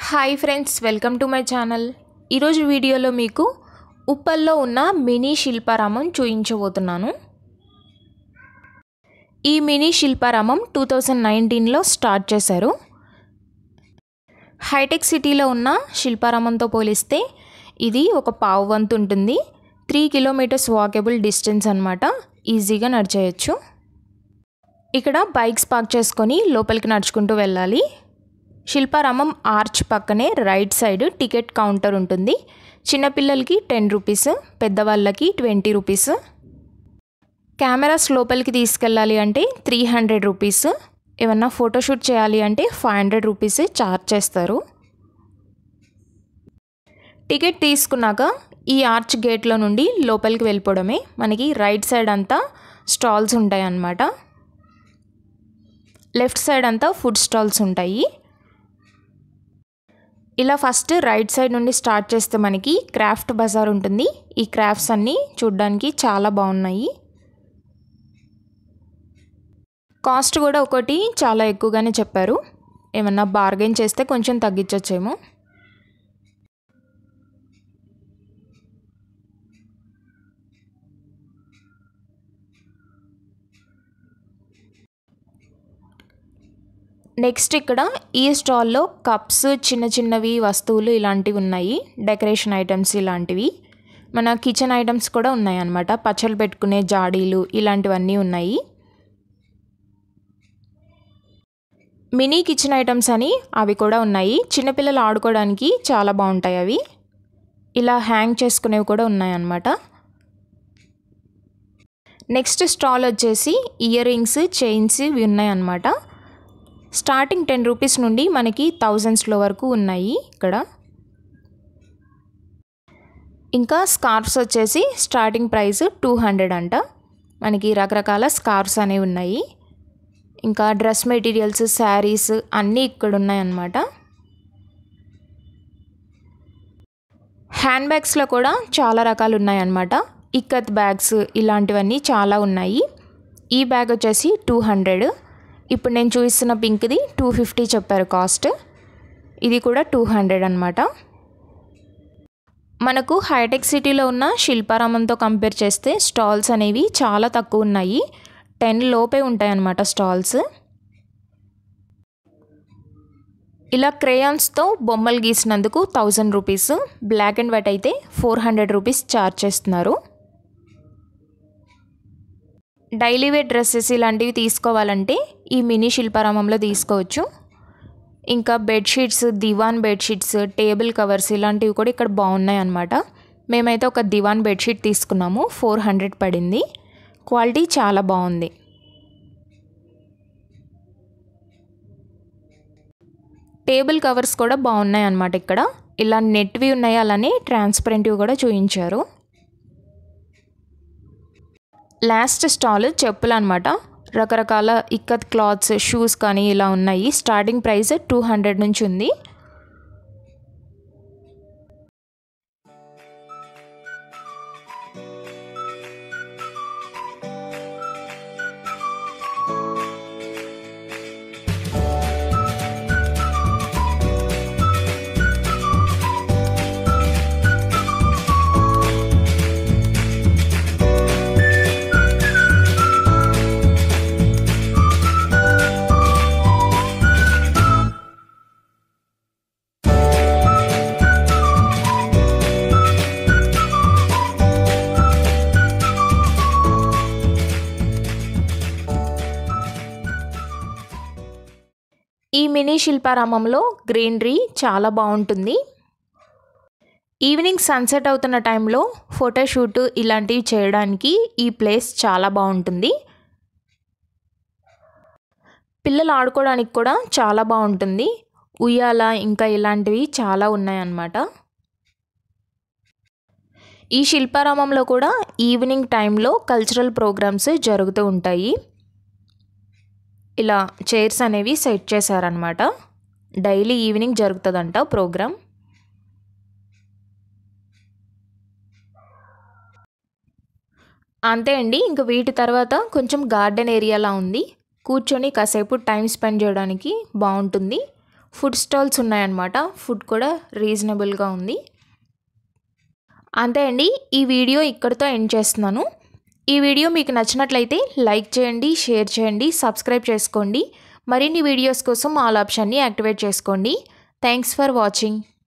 hi friends welcome to my channel ఈరోజు వీడియోలో మీకు ఉప్పల్లో ఉన్న మినీ శిల్పారామం చూపించబోతున్నాను ఈ మినీ శిల్పారామం టూ థౌజండ్ నైన్టీన్లో స్టార్ట్ చేశారు హైటెక్ సిటీలో ఉన్న శిల్పారామంతో పోలిస్తే ఇది ఒక పావు వంతు ఉంటుంది త్రీ కిలోమీటర్స్ వాకబుల్ డిస్టెన్స్ అనమాట ఈజీగా నడిచేయచ్చు ఇక్కడ బైక్స్ పార్క్ చేసుకొని లోపలికి నడుచుకుంటూ వెళ్ళాలి శిల్పారామం ఆర్చ్ పక్కనే రైట్ సైడ్ టికెట్ కౌంటర్ ఉంటుంది చిన్నపిల్లలకి టెన్ రూపీస్ పెద్దవాళ్ళకి ట్వంటీ రూపీస్ కెమెరాస్ లోపలికి తీసుకెళ్ళాలి అంటే త్రీ హండ్రెడ్ రూపీస్ ఏమన్నా ఫోటోషూట్ చేయాలి అంటే ఫైవ్ హండ్రెడ్ రూపీస్ ఛార్జ్ చేస్తారు టికెట్ తీసుకున్నాక ఈ ఆర్చ్ గేట్లో నుండి లోపలికి వెళ్ళిపోవడమే మనకి రైట్ సైడ్ అంతా స్టాల్స్ ఉంటాయి అన్నమాట లెఫ్ట్ సైడ్ అంతా ఫుడ్ స్టాల్స్ ఉంటాయి ఇలా ఫస్ట్ రైట్ సైడ్ నుండి స్టార్ట్ చేస్తే మనకి క్రాఫ్ట్ బజార్ ఉంటుంది ఈ క్రాఫ్ట్స్ అన్నీ చూడ్డానికి చాలా బాగున్నాయి కాస్ట్ కూడా ఒకటి చాలా ఎక్కువగానే చెప్పారు ఏమన్నా బార్గెన్ చేస్తే కొంచెం తగ్గించచ్చేమో నెక్స్ట్ ఇక్కడ ఈ స్టాల్లో కప్స్ చిన్న చిన్నవి వస్తువులు ఇలాంటివి ఉన్నాయి డెకరేషన్ ఐటమ్స్ ఇలాంటివి మన కిచెన్ ఐటమ్స్ కూడా ఉన్నాయి అన్నమాట పచ్చళ్ళు పెట్టుకునే జాడీలు ఇలాంటివన్నీ ఉన్నాయి మినీ కిచెన్ ఐటమ్స్ అని అవి కూడా ఉన్నాయి చిన్నపిల్లలు ఆడుకోవడానికి చాలా బాగుంటాయి అవి ఇలా హ్యాంగ్ చేసుకునేవి కూడా ఉన్నాయన్నమాట నెక్స్ట్ స్టాల్ వచ్చేసి ఇయర్ రింగ్స్ చైన్స్ ఇవి ఉన్నాయన్నమాట స్టార్టింగ్ టెన్ రూపీస్ నుండి మనకి థౌజండ్స్లో వరకు ఉన్నాయి ఇక్కడ ఇంకా స్కార్ఫ్స్ వచ్చేసి స్టార్టింగ్ ప్రైస్ టూ హండ్రెడ్ అంట మనకి రకరకాల స్కార్ఫ్స్ అనేవి ఉన్నాయి ఇంకా డ్రెస్ మెటీరియల్స్ శారీస్ అన్నీ ఇక్కడ ఉన్నాయన్నమాట హ్యాండ్ బ్యాగ్స్లో కూడా చాలా రకాలు ఉన్నాయన్నమాట ఇక్కత్ బ్యాగ్స్ ఇలాంటివన్నీ చాలా ఉన్నాయి ఈ బ్యాగ్ వచ్చేసి టూ హండ్రెడ్ ఇప్పుడు నేను చూపిస్తున్న పింక్ది టూ ఫిఫ్టీ చెప్పారు కాస్ట్ ఇది కూడా టూ హండ్రెడ్ అనమాట మనకు హైటెక్ సిటీలో ఉన్న శిల్పారామంతో కంపేర్ చేస్తే స్టాల్స్ అనేవి చాలా తక్కువ ఉన్నాయి టెన్ లోపే ఉంటాయి అన్నమాట స్టాల్స్ ఇలా క్రేయాన్స్తో బొమ్మలు గీసినందుకు thousand rupees black and white అయితే ఫోర్ హండ్రెడ్ రూపీస్ ఛార్జ్ చేస్తున్నారు డైలీ వేర్ డ్రెస్సెస్ ఇలాంటివి తీసుకోవాలంటే ఈ మినీ శిల్పారామంలో తీసుకోవచ్చు ఇంకా bedsheets divan bedsheets table covers ఇలాంటివి కూడా ఇక్కడ బాగున్నాయి అన్నమాట మేమైతే ఒక దివాన్ బెడ్షీట్ తీసుకున్నాము ఫోర్ హండ్రెడ్ పడింది క్వాలిటీ చాలా బాగుంది టేబుల్ కవర్స్ కూడా బాగున్నాయి అన్నమాట ఇక్కడ ఇలా నెట్వి ఉన్నాయి అలానే ట్రాన్స్పరెంట్వి కూడా చూపించారు లాస్ట్ స్టాల్ చెప్పులు అనమాట రకరకాల ఇక్కత్ క్లాత్స్ షూస్ కానీ ఇలా ఉన్నాయి స్టార్టింగ్ ప్రైస్ టూ హండ్రెడ్ నుంచి ఉంది ఈ మినీ శిల్పారామంలో గ్రీనరీ చాలా బాగుంటుంది ఈవినింగ్ సన్సెట్ అవుతున్న టైంలో ఫోటోషూట్ ఇలాంటివి చేయడానికి ఈ ప్లేస్ చాలా బాగుంటుంది పిల్లలు ఆడుకోవడానికి కూడా చాలా బాగుంటుంది ఉయ్యాల ఇంకా ఇలాంటివి చాలా ఉన్నాయన్నమాట ఈ శిల్పారామంలో కూడా ఈవినింగ్ టైంలో కల్చరల్ ప్రోగ్రామ్స్ జరుగుతూ ఉంటాయి ఇలా చైర్స్ అనేవి సెట్ చేశారనమాట డైలీ ఈవినింగ్ జరుగుతుందంట ప్రోగ్రామ్ అంతే అండి ఇంక వీటి తర్వాత కొంచెం గార్డెన్ ఏరియాలా ఉంది కూర్చొని కాసేపు టైం స్పెండ్ చేయడానికి బాగుంటుంది ఫుడ్ స్టాల్స్ ఉన్నాయన్నమాట ఫుడ్ కూడా రీజనబుల్గా ఉంది అంతే అండి ఈ వీడియో ఇక్కడితో ఎండ్ చేస్తున్నాను ఈ వీడియో మీకు నచ్చినట్లయితే లైక్ చేయండి షేర్ చేయండి సబ్స్క్రైబ్ చేసుకోండి మరిన్ని వీడియోస్ కోసం ఆల్ ఆప్షన్ని యాక్టివేట్ చేసుకోండి థ్యాంక్స్ ఫర్ వాచింగ్